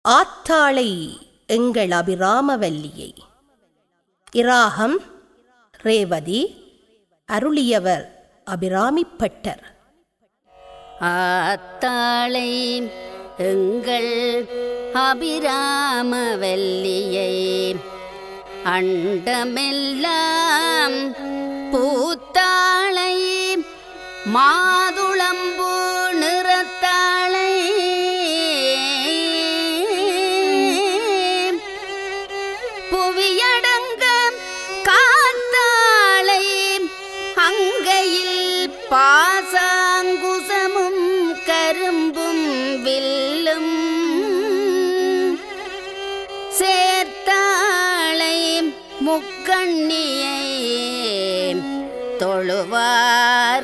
ஆத்தாளை எங்கள் அபிராமவல்லியை இராகம் ரேவதி அருளியவர் அபிராமிப்பட்டர் ஆத்தாளை எங்கள் அபிராமவல்லியை அண்டமெல்லாம் பூத்தாளை மாதுளம்பூ நிறத்தாளை புவியடங்க காத்தாளை அங்கையில் பாசாங்குசமும் கரும்பும் வில்லும் சேர்த்தாளை முக்கண்ணியை தொழுவார்